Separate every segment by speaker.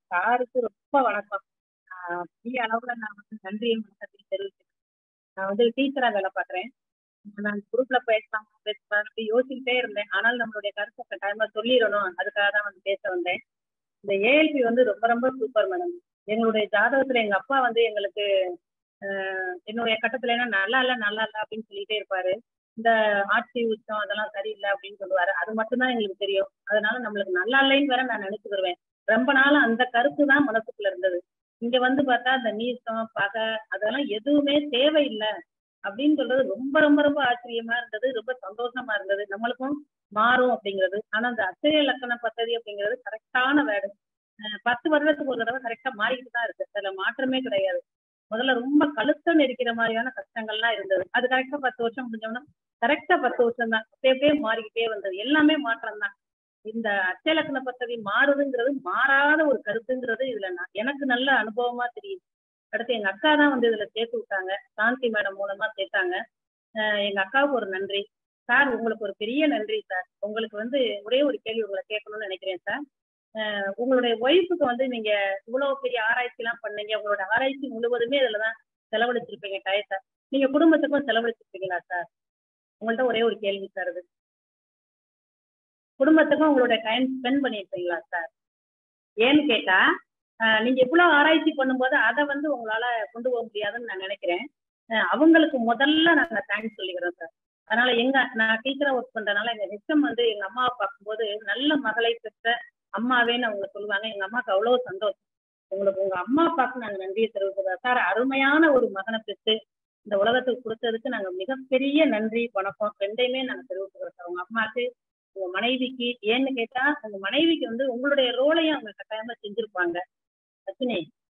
Speaker 1: சாருக்கு ரொம்ப வணக்கம். ஆ பெரிய அளவுல நான் வந்து நன்றியும் வணக்கத்தையும் தெரிவிச்சுக்கிறேன். நான் வந்து டீச்சரா வேலை பார்க்குறேன். நான் குரூப்ல பேசலாமா பேசக்கூடாதான்னு அப்படி யோசிச்சுக்கிட்டே இருந்தேன். ஆனாலும் நம்மளுடைய கருத்த கட்டாயமா சொல்லிறணும். அதுக்காக தான் வந்து பேச வந்தேன். இந்த ஏஎல்பி வந்து ரொம்ப ரொம்ப சூப்பர் மேடம். எங்களுடைய ஜாதகத்துல எங்க அப்பா வந்து எங்களுக்கு அ என்னுடைய கட்டத்துல எல்லாம் நல்லா இல்ல, நல்லா இல்ல அப்படின்னு சொல்லிட்டே இருப்பாரு. இந்த ஆட்சி உச்சம் அதெல்லாம் சரியில்ல அப்படின்னு சொல்லுவாரு. அது மட்டும் தான் எங்களுக்கு தெரியும். அதனால நம்மளுக்கு நல்லா இல்லைன்னு வேற நான் நினைச்சுக்கிருவேன். ரொம்ப நாள் அந்த கருத்து தான் மனசுக்குள்ள இருந்தது. இங்க வந்து பார்த்தா இந்த நீசம், பகை அதெல்லாம் எதுவுமே தேவையில்ல அப்படின்னு சொல்றது ரொம்ப ரொம்ப ரொம்ப ஆச்சரியமா இருந்தது. ரொம்ப சந்தோஷமா இருந்தது. நம்மளுக்கும் மாறும் அப்படிங்கிறது. ஆனா இந்த அட்சய இலக்கண பத்ததி அப்படிங்கிறது கரெக்ட்டான வேர்டு. அ 10 வருடத்துக்கு ஒரு தடவ கரெக்ட்டா மாறிக்கிட்டு தான் இருக்கு. அதுல மாற்றமே கிடையாது. முதல்ல ரொம்ப கழுத்த நெரிக்கிற மாரியான கஷ்டங்கள்லாம் இருந்தது. அது கரெக்ட்டா 10 வருஷம் முடிஞ்சோனே கரெக்ட்டா 10 வருஷம் தான். அப்படியே அப்படியே மாறிக்கிட்டே வந்தது. எல்லாமே மாற்றம் தான். இந்த அட்சய இலக்கண பத்ததி மாறுதுங்கிறது மாறாத ஒரு கருத்துங்கிறது இதுல நான் எனக்கு நல்ல அனுபவமா தெரியுது. அடுத்து எங்க அக்கா தான் வந்து இதுல சேர்த்து விட்டாங்க. சாந்தி மேடம் மூலமா சேர்த்தாங்க. அ எங்க அக்காவுக்கு ஒரு நன்றி. சார் உங்களுக்கு ஒரு பெரிய நன்றி சார். உங்களுக்கு வந்து ஒரே ஒரு கேள்வி உங்கள கேட்கணும்னு நினைக்கிறேன் சார். அ உங்களுடைய ஒய்ஃப்க்கு வந்து நீங்க இவ்வளோ பெரிய ஆராய்ச்சிலாம் பண்ணீங்க. உங்களோட ஆராய்ச்சி முழுவதுமே இதுல தான் செலவழிச்சிருப்பீங்க டயத்த. நீங்க குடும்பத்துக்கும் செலவழிச்சிருப்பீங்களா சார்? உங்கள்ட்ட ஒரே ஒரு கேள்வி சார் இது. குடும்பத்துக்கும் உங்களோட டைம் ஸ்பெண்ட் பண்ணியிருப்பீங்களா சார்? ஏன்னு கேட்டா, அ நீங்க இவ்ளோ ஆராய்ச்சி பண்ணும்போது அத வந்து உங்களால கொண்டு போக முடியாதுன்னு நான் நினைக்கிறேன். அ அவங்களுக்கு முதல்ல நாங்க தேங்க்ஸ் சொல்லிக்கிறோம் சார். அதனால எங்க நான் டீச்சரா ஒர்க் பண்றதுனால எங்க ஹெச்எம் வந்து எங்க அம்மாவ பார்க்கும்போது நல்ல மகளை பெற்ற அம்மாவேன்னு அவங்க சொல்லுவாங்க. எங்க அம்மாவுக்கு அவ்வளோ சந்தோஷம். உங்களுக்கு உங்க அம்மா அப்பாவுக்கு நாங்க நன்றிய தெரிவிச்சுக்கிறோம். சார் அருமையான ஒரு மகன பெத்து இந்த உலகத்துக்கு குடுத்ததுக்கு நாங்க மிகப்பெரிய நன்றி, வணக்கம் 2யுமே நாங்க தெரிவிச்சுக்கிறோம் சார். உங்க அம்மாக்கு, உங்க மனைவிக்கு. ஏன்னு கேட்டா, உங்க மனைவிக்கு வந்து உங்களுடைய ரோலையும் அவங்க கட்டாயமா செஞ்சிருப்பாங்க. அஸ்வினி.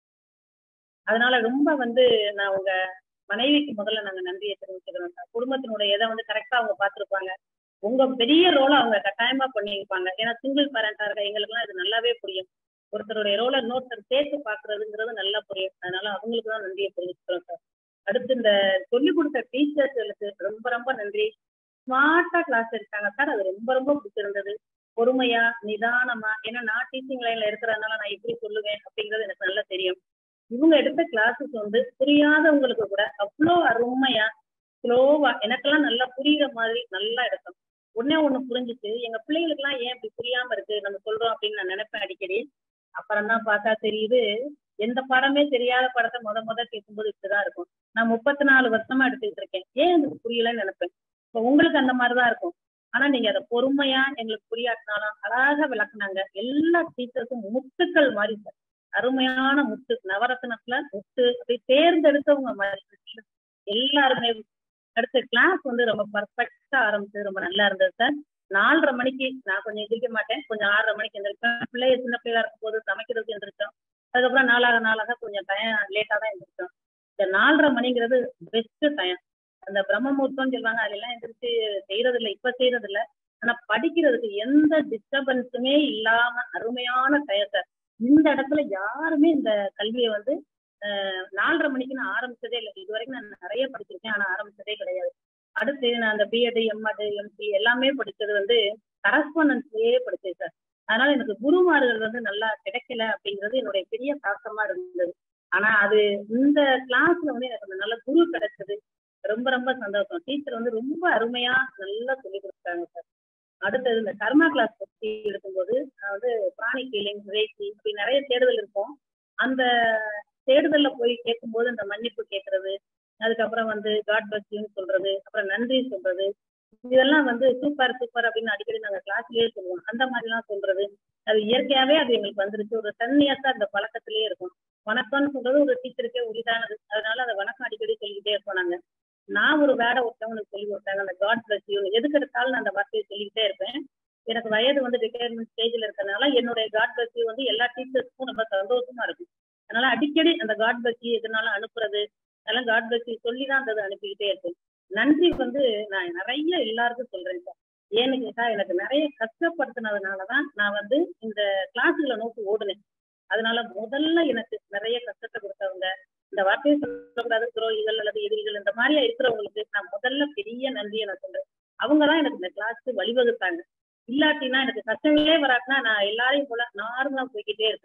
Speaker 1: அதனால ரொம்ப வந்து நான் உங்க மனைவிக்கு முதல்ல நாங்க நன்றிய தெரிவிச்சுக்கிறோம் சார். குடும்பத்தினுடைய இத வந்து கரெக்ட்டா அவங்க பார்த்துருப்பாங்க. உங்க பெரிய ரோல அவங்க கட்டாயமா பண்ணியிருப்பாங்க. ஏன்னா சிங்கிள் பேரண்டா இருக்க எங்களுக்கெல்லாம் இது நல்லாவே புரியும். ஒருத்தருடைய ரோல இன்னொருத்தர் சேர்த்து பார்க்கிறதுங்கிறது நல்லா புரியும். அதனால அவங்களுக்கு தான் நன்றிய தெரிவிச்சுக்கிறோம் சார். அடுத்து இந்த சொல்லிக் குடுத்த டீச்சர்ஸ்களுக்கு ரொம்ப ரொம்ப நன்றி. ஸ்மார்ட்டா கிளாஸ் எடுத்தாங்க சார். அது ரொம்ப ரொம்ப பிடிச்சிருந்தது. பொறுமையா, நிதானமா ஏன்னா நான் டீச்சிங் லைன்ல இருக்கிறதுனால நான் எப்படி சொல்லுவேன் அப்படிங்கிறது எனக்கு நல்லா தெரியும். இவங்க எடுத்த கிளாஸஸ் வந்து புரியாதவங்களுக்கு கூட அவ்ளோ அருமையா, ஸ்லோவா எனக்கெல்லாம் நல்லா புரியிற மாதிரி நல்லா எடுத்தோம். ஒண்ணே ஒண்ணு புரிஞ்சுச்சு. எங்க பிள்ளைகளுக்கெல்லாம் ஏன் இப்படி புரியாம இருக்கு நம்ம சொல்றோம் அப்படின்னு நான் நினைப்பேன் அடிக்கடி. அப்புறம் தான் பார்த்தா தெரியுது, எந்த பாடமே தெரியாத பாடத்த மொத மொத கேட்கும்போது இப்படிதான் இருக்கும். நான் 34 வருஷமா எடுத்துக்கிட்டு இருக்கேன். ஏன் எனக்கு புரியலன்னு நினைப்பேன். இப்ப உங்களுக்கு அந்த மாரி தான் இருக்கும். ஆனா நீங்க அத பொறுமையா எங்களுக்கு புரியாட்டினாலும் அழகா விளக்குனாங்க. எல்லா டீச்சர்ஸும் முத்துக்கள் மாரி சார். அருமையான முத்து. நவரத்தினத்துல முத்து அப்படி தேர்ந்தெடுத்தவங்க மாரி எல்லாருமே. அடுத்து கிளாஸ் வந்து ரொம்ப பெர்ஃபெக்ட்டா ஆரம்பிச்சது. ரொம்ப நல்லா இருந்தது சார். 4:30 மணிக்கு நான் கொஞ்சம் எந்திரிக்க மாட்டேன். கொஞ்சம் 6:30 மணிக்கு எந்திரிப்பேன். பிள்ளைக சின்ன பிள்ளைகளா இருக்கும்போது சமைக்கிறதுக்கு எந்திரிச்சோம். அதுக்கப்புறம் நாளாக நாளாக கொஞ்சம் டயம் லேட்டா தான் எந்திரிச்சோம். இந்த 4:30 மணிங்கிறது பெஸ்ட் டைம். அந்த பிரம்ம முகூர்த்தம்னு சொல்லுவாங்க. அதெல்லாம் எந்திரிச்சு செய்றதில்ல. இப்ப செய்றதில்ல. ஆனா படிக்கிறதுக்கு எந்த டிஸ்டர்பன்ஸுமே இல்லாம அருமையான டயம் சார். இந்த இடத்துல யாருமே இந்த கல்விய வந்து அ 4:30 மணிக்கு நான் ஆரம்பிச்சதே இல்ல. இதுவரைக்கும் நான் நெறைய படிச்சிருக்கேன். ஆனா ஆரம்பிச்சதே கிடையாது. அடுத்து நான் அந்த பிஎட், எம்எட், எம்ஃபில் எல்லாமே படிச்சது வந்து கரஸ்பாண்டன்ஸ்லயே படிச்சேன் சார். அதனால எனக்கு குருமார்கள் வந்து நல்லா கிடைக்கல அப்படிங்கிறது என்னுடைய பெரிய தாக்கமா இருந்தது. ஆனா அது இந்த கிளாஸ்ல வந்து எனக்கு அந்த நல்ல குரு கிடைச்சது. ரொம்ப ரொம்ப சந்தோஷம். டீச்சர் வந்து ரொம்ப அருமையா நல்லா சொல்லிக் குடுத்தாங்க சார். அடுத்தது இந்த கர்மா கிளாஸ் பத்தி எடுக்கும்போது, நான் வந்து பிராணிக் ஹீலிங், ரேக்கி இப்படி நெறைய தேடுதல் இருக்கும். அந்த தேடுதல்ல போய் கேட்கும்போது அந்த மன்னிப்பு கேட்கறது, அதுக்கப்புறம் வந்து காட் பிளஸ் யூன்னு சொல்றது, அப்புறம் நன்றி சொல்றது, இதெல்லாம் வந்து சூப்பர் சூப்பர் அப்படின்னு அடிக்கடி நாங்க கிளாஸ்லயே சொல்லுவோம். அந்த மாரிலாம் சொல்றது. அது இயற்கையாவே அது எங்களுக்கு வந்துருச்சு. ஒரு 10 இயர்ஸா அந்த பழக்கத்திலேயே இருக்கும். வணக்கம்னு சொல்றது ஒரு டீச்சருக்கே உரித்தானது. அதனால அத வணக்கம் அடிக்கடி சொல்லிக்கிட்டே இருப்போம் நாங்க. நான் ஒரு வேர்ட ஒருத்தவங்களுக்கு சொல்லிக் குடுத்தாங்க. அந்த காட் பிளஸ் யூன்னு. எதுக்கு எடுத்தாலும் நான் அந்த வார்த்தைய சொல்லிக்கிட்டே இருப்பேன். எனக்கு வயது வந்து ரிட்டயர்மென்ட் ஸ்டேஜ்ல இருக்கறனால என்னுடைய காட் பிளஸ் யூ வந்து எல்லா டீச்சர்ஸ்க்கும் ரொம்ப சந்தோஷமா இருக்கும். அதனால அடிக்கடி அந்த காட் பிளஸ் யூ எதுனாலும் அனுப்புறது, அதெல்லாம் காட் பிளஸ் யூ சொல்லி தான் அந்த இத அனுப்பிக்கிட்டே இருப்பேன். நன்றி வந்து நான் நெறைய எல்லாருக்கும் சொல்றேன் சார். ஏன்னு கேட்டா எனக்கு நெறைய கஷ்டப்படுத்துனதுனால தான் நான் வந்து இந்த கிளாஸ்கள நோக்கி ஓடுனேன். அதனால முதல்ல எனக்கு நெறைய கஷ்டத்த குடுத்தவங்க, இந்த வார்த்தைய சொல்லக்கூடாது துரோகிகள் அல்லது எதிரிகள் இந்த மாரியா இருக்கிறவங்களுக்கு நான் முதல்ல பெரிய நன்றிய நான் சொல்றேன். அவங்க தான் எனக்கு இந்த கிளாஸ்க்கு வழிவகுத்தாங்க. இல்லாட்டினா எனக்கு கஷ்டங்களே வராட்டினா நான் எல்லாரையும் போல நார்மலா போய்க்கிட்டே இருப்பேன்.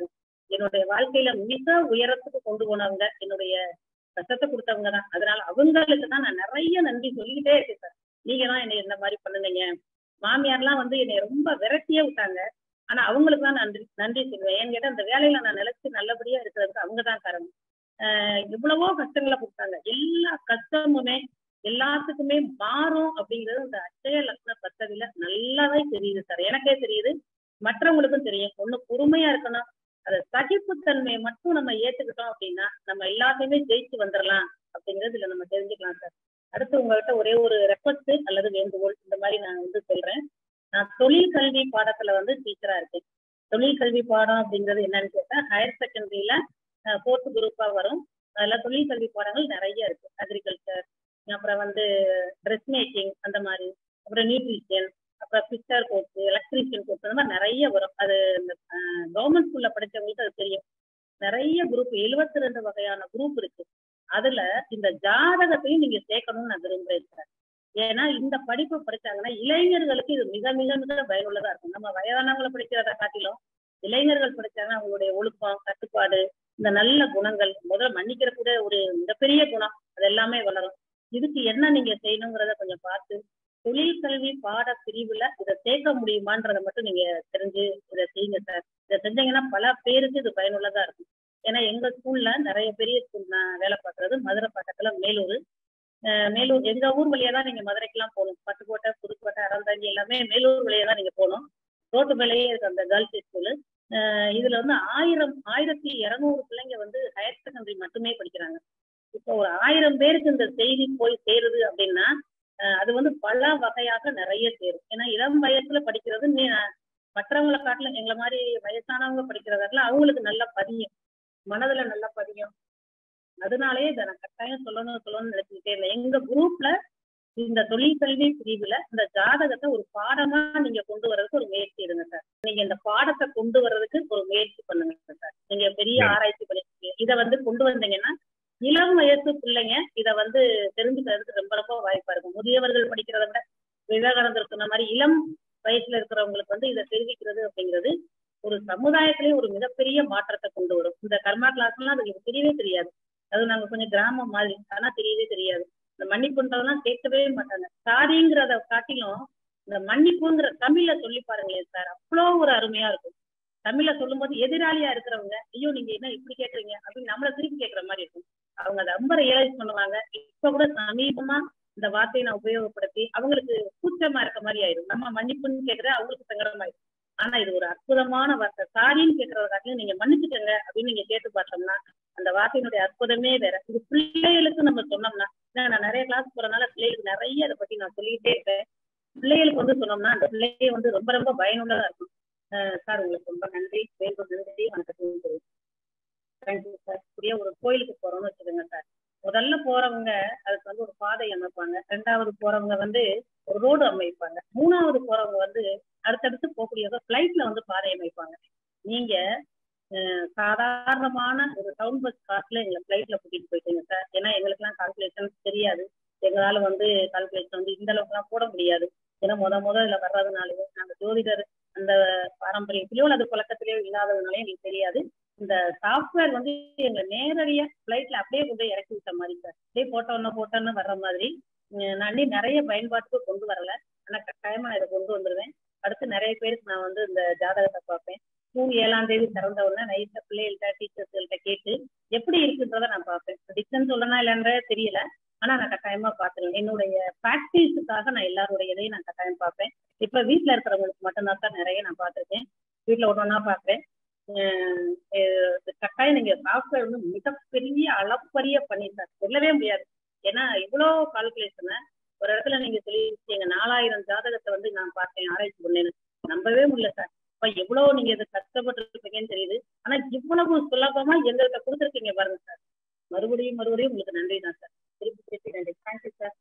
Speaker 1: என்னுடைய வாழ்க்கையில மிக உயரத்துக்கு கொண்டு போனவங்க என்னுடைய கஷ்டத்தை கொடுத்தவங்க தான் அதனால அவங்களுக்கு தான் நான் நிறைய நன்றி சொல்லிக்கிட்டே இருக்கேன் சார் நீங்க தான் என்னை இந்த மாதிரி பண்ணுனீங்க மாமியார்லாம் வந்து என்னை ரொம்ப விரட்டியே விட்டாங்க ஆனா அவங்களுக்கு தான் நன்றி நன்றி சொல்லுவேன் ஏன்னு கேட்டா அந்த வேலையில நான் நிலைச்சு நல்லபடியா இருக்கிறதுக்கு அவங்க தான் காரணம் ஆஹ் எவ்வளவோ கஷ்டங்களை கொடுத்தாங்க எல்லா கஷ்டமுமே எல்லாத்துக்குமே மாறும் அப்படிங்கிறது இந்த அச்சய லக்ன பத்ததியில நல்லாவே தெரியுது சார் எனக்கே தெரியுது மற்றவங்களுக்கும் தெரியும் ஒண்ணு பொறுமையா இருக்கணும் அதை சகிப்புத்தன்மையை மட்டும் நம்ம ஏத்துக்கிட்டோம் அப்படின்னா நம்ம எல்லாத்தையுமே ஜெயிச்சு வந்துடலாம் அப்படிங்கிறது இதுல நம்ம தெரிஞ்சுக்கலாம் சார் அடுத்து உங்கள்கிட்ட ஒரே ஒரு ரெக்வஸ்ட் அல்லது வேண்டுகோள் இந்த மாதிரி நான் வந்து சொல்றேன் நான் தொழில் கல்வி பாடத்துல வந்து டீச்சரா இருக்கேன் தொழில் கல்வி பாடம் அப்படிங்கிறது என்னன்னு கேட்டா ஹையர் செகண்டரியில ஃபோர்த் குரூப்பா வரும் அதுல தொழில் கல்வி பாடங்கள் நிறைய இருக்கு அக்ரிகல்ச்சர் அப்புறம் வந்து ட்ரெஸ் மேக்கிங் அந்த மாதிரி அப்புறம் நியூட்ரிஷன் அப்புறம் பிக்சர் கோர்ஸ் எலக்ட்ரீஷியன் கோர்ஸ் அந்த மாதிரி நிறைய வரும் அது இந்த கவர்மெண்ட் ஸ்கூல்ல படிச்சவங்களுக்கு அது தெரியும் நிறைய குரூப் எழுபத்தி ரெண்டு வகையான குரூப் இருக்கு அதுல இந்த ஜாதகத்தையும் நீங்க சேர்க்கணும்னு நான் விரும்புறேன் சார் ஏன்னா இந்த படிப்பு படிச்சாங்கன்னா இளைஞர்களுக்கு இது மிக மிக மிக பயனுள்ளதா இருக்கும் நம்ம வயதானவங்களை படிக்கிறத காட்டிலும் இளைஞர்கள் படிச்சாங்கன்னா அவங்களுடைய ஒழுக்கம் கட்டுப்பாடு இந்த நல்ல குணங்கள் முதல்ல மன்னிக்கிற கூட ஒரு மிகப்பெரிய குணம் அது எல்லாமே வளரும் இதுக்கு என்ன நீங்க செய்யணுங்கிறத கொஞ்சம் பார்த்து தொழில் கல்வி பாட பிரிவுல இதை சேர்க்க முடியுமான்றதை மட்டும் நீங்க தெரிஞ்சு இதை செய்யுங்க சார் இதை செஞ்சீங்கன்னா பல பேருக்கு இது பயனுள்ளதா இருக்கும் ஏன்னா எங்க ஸ்கூல்ல நிறைய பெரிய ஸ்கூல் நான் வேலை பார்க்கறது மதுரை பக்கத்துல மேலூர் மேலூர் எங்க ஊர் வழியா தான் நீங்க மதுரைக்கெல்லாம் போகணும் பட்டுக்கோட்டை புதுக்கோட்டை அறந்தாங்கி எல்லாமே மேலூர் வழியா தான் நீங்க போகணும் ரோட்டு மேலேயே இருக்கு அந்த கேர்ள்ஸ் ஸ்கூலு இதுல வந்து ஆயிரம் ஆயிரத்தி இருநூறு பிள்ளைங்க வந்து ஹையர் செகண்டரி மட்டுமே படிக்கிறாங்க இப்போ ஒரு ஆயிரம் பேருக்கு இந்த செய்தி போய் சேருது அப்படின்னா அது வந்து பல வகையாக நிறைய சேரும் ஏன்னா இளம் வயசுல படிக்கிறது நீ மற்றவங்களை காட்டிலும் எங்களை மாதிரி வயசானவங்க படிக்கிறதால அவங்களுக்கு நல்லா பதியும் மனதுல நல்லா பதியும் அதனாலயே இதை நான் கட்டாயம் சொல்லணும் சொல்லணும்னு நினைச்சுக்கிட்டே இருந்தேன் எங்க குரூப்ல இந்த தொழில் கல்வி பிரிவுல இந்த ஜாதகத்தை ஒரு பாடமா நீங்க கொண்டு வர்றதுக்கு ஒரு முயற்சி எடுங்க சார் நீங்க இந்த பாடத்தை கொண்டு வர்றதுக்கு ஒரு முயற்சி பண்ணுங்க சார் நீங்க பெரிய ஆராய்ச்சி பண்ணிருக்கீங்க இதை வந்து கொண்டு வந்தீங்கன்னா இளம் வயசு பிள்ளைங்க இதை வந்து தெரிஞ்சுக்கிறதுக்கு ரொம்ப ரொம்ப வாய்ப்பா இருக்கும் முதியவர்கள் படிக்கிறத விட விவேகானந்தர் சொன்ன மாதிரி இளம் வயசுல இருக்கிறவங்களுக்கு வந்து இதை தெரிவிக்கிறது அப்படிங்கிறது ஒரு சமுதாயத்திலேயே ஒரு மிகப்பெரிய மாற்றத்தை கொண்டு வரும் இந்த கர்மா கிளாஸ் எல்லாம் அதுக்கு தெரியவே தெரியாது அது நாங்க கொஞ்சம் கிராமம் மாதிரி ஆனா தெரியவே தெரியாது இந்த மன்னிப்புன்றதெல்லாம் கேட்கவே மாட்டாங்க சாரிங்கிறத காட்டிலும் இந்த மன்னிப்புங்கிற தமிழ்ல சொல்லி பாருங்களேன் சார் அவ்வளோ ஒரு அருமையா இருக்கும் தமிழ்ல சொல்லும்போது எதிராளியா இருக்கிறவங்க ஐயோ நீங்க என்ன இப்படி கேக்குறீங்க அப்படின்னு நம்மள திருப்பி கேட்கற மாதிரி இருக்கும் அவங்க அதை ரொம்ப ரியலைஸ் பண்ணுவாங்க இப்ப கூட சமீபமா இந்த வார்த்தையை நான் உபயோகப்படுத்தி அவங்களுக்கு கூச்சமா இருக்க மாதிரி ஆயிடும் நம்ம மன்னிப்புன்னு கேக்குற அவங்களுக்கு சங்கடமாயிடும் ஆனா இது ஒரு அற்புதமான வார்த்தை சாரின்னு கேட்கறத காட்டிலும் நீங்க மன்னிச்சுக்கங்க அப்படின்னு நீங்க கேட்டு பார்த்தோம்னா அந்த வார்த்தையினுடைய அற்புதமே வேற இது பிள்ளைகளுக்கு நம்ம சொன்னோம்னா நான் நிறைய கிளாஸ் போறதுனால பிள்ளைகளுக்கு நிறைய அதை பத்தி நான் சொல்லிக்கிட்டே இருப்பேன் பிள்ளைகளுக்கு வந்து சொன்னோம்னா அந்த பிள்ளைய வந்து ரொம்ப ரொம்ப பயனுள்ளதா இருக்கும் சார் உங்களுக்கு ரொம்ப நன்றி வேண்டும் நன்றி வணக்கம் தேங்க்யூ சார் இப்படியே ஒரு கோயிலுக்கு போறோம்னு வச்சுக்கோங்க சார் முதல்ல போறவங்க அதுக்கு வந்து ஒரு பாதை அமைப்பாங்க ரெண்டாவது போறவங்க வந்து ஒரு ரோடு அமைப்பாங்க மூணாவது போறவங்க வந்து அடுத்தடுத்து போகக்கூடியவங்க பிளைட்ல வந்து பாதை அமைப்பாங்க நீங்க சாதாரணமான ஒரு டவுன் பஸ் காசுல எங்களை பிளைட்ல கூட்டிட்டு போயிட்டீங்க சார் ஏன்னா எங்களுக்கு எல்லாம் கால்குலேஷன் தெரியாது எங்களால வந்து கால்குலேஷன் வந்து இந்த அளவுக்கு எல்லாம் போட முடியாது ஏன்னா முத முத இதுல வர்றதுனாலயோ நாங்க ஜோதிடர் அந்த பாரம்பரியத்திலயோ அல்லது பழக்கத்திலயோ இல்லாததுனாலே எங்களுக்கு தெரியாது இந்த சாஃப்ட்வேர் வந்து எங்க நேரடியா பிளைட்ல அப்படியே கொண்டு போய் இறக்கி விட்ட மாதிரி சார் அப்படியே போட்டோன்னு போட்டோன்னு வர்ற மாதிரி நான் நிறைய பயன்பாட்டுக்கு கொண்டு வரல ஆனா கட்டாயமா நான் இதை கொண்டு வந்துருவேன் அடுத்து நிறைய பேருக்கு நான் வந்து இந்த ஜாதகத்தை பார்ப்பேன் ஜூன் ஏழாம் தேதி திறந்த உடனே நைட்டா பிள்ளைகள்கிட்ட டீச்சர்ஸ்கள்கிட்ட கேட்டு எப்படி இருக்குன்றத நான் பார்ப்பேன் டிஸ்டன்ஸ் சொல்லனா இல்லைன்ற தெரியல ஆனா நான் கட்டாயமா பாத்துருவேன் என்னுடைய ப்ராக்டிஸுக்காக நான் எல்லாருடைய இதையும் நான் கட்டாயம் பார்ப்பேன் இப்ப வீட்டுல இருக்கிறவங்களுக்கு மட்டும்தான் சார் நிறைய நான் பார்த்துருக்கேன் வீட்டுல ஒன்று ஒன்றா பார்ப்பேன் கட்டாயம் நீங்க சாஃப்ட்வேர் வந்து மிகப்பெரிய அளப்பரிய பண்ணி சார் சொல்லவே முடியாது ஏன்னா இவ்வளோ கால்குலேஷனை ஒரு இடத்துல நீங்க சொல்லிருக்கீங்க நாலாயிரம் ஜாதகத்தை வந்து நான் பார்த்தேன் ஆராய்ச்சி பண்ணேன்னு நம்பவே முடியல சார் அப்ப எவ்வளவு நீங்க இதை கஷ்டப்பட்டு இருப்பீங்கன்னு தெரியுது ஆனா இவ்வளவு சுலபமா எங்கள்கிட்ட கொடுத்துருக்கீங்க பாருங்க சார் மறுபடியும் மறுபடியும் உங்களுக்கு நன்றி தான் சார் திருப்பி திருப்பி நன்றி தேங்க்யூ சார்